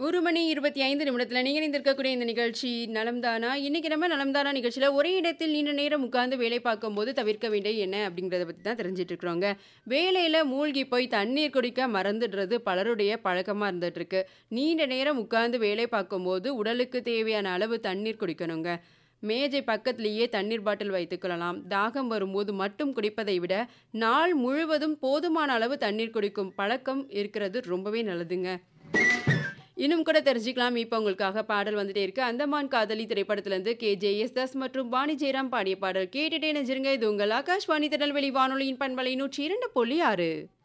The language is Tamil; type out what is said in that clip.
1 மணி 25 நிமிடத்துல நீங்க இணைந்திருக்கக்கூடிய இந்த நிகழ்ச்சி நலம்தானா? இன்னைக்கு நம்ம நலம்தானா நிகழ்ச்சியில ஒரே இடத்தில் நீண்ட நேரம் உட்கார்ந்து வேலை பார்க்கும்போது தவிர்க்க வேண்டிய என்ன அப்படிங்கிறத பத்தி தான் தெரிஞ்சுட்டு இருக்கிறோங்க. வேலையில மூழ்கி போய் தண்ணீர் குடிக்க மறந்துடுறது பலருடைய பழக்கமா இருந்துட்டு இருக்கு. நீண்ட நேரம் உட்கார்ந்து வேலை பார்க்கும்போது உடலுக்கு தேவையான அளவு தண்ணீர் குடிக்கணுங்க. மேஜை பக்கத்திலேயே தண்ணீர் பாட்டில் வைத்துக் கொள்ளலாம். தாகம் வரும்போது மட்டும் குடிப்பதை விட நாள் முழுவதும் போதுமான அளவு தண்ணீர் குடிக்கும் பழக்கம் இருக்கிறது ரொம்பவே நல்லதுங்க. இன்னும் கூட தெரிஞ்சுக்கலாம். இப்ப உங்களுக்காக பாடல் வந்துட்டே இருக்கு. அந்தமான் காதலி திரைப்படத்திலிருந்து கே.ஜே. யேசுதாஸ் மற்றும் வாணி ஜெயராம் பாடிய பாடல் கேட்டுட்டே நெஞ்சிருங்க. இது உங்கள் ஆகாஷ்வாணி திருநெல்வேலி வானொலியின் பண்பலை 102.6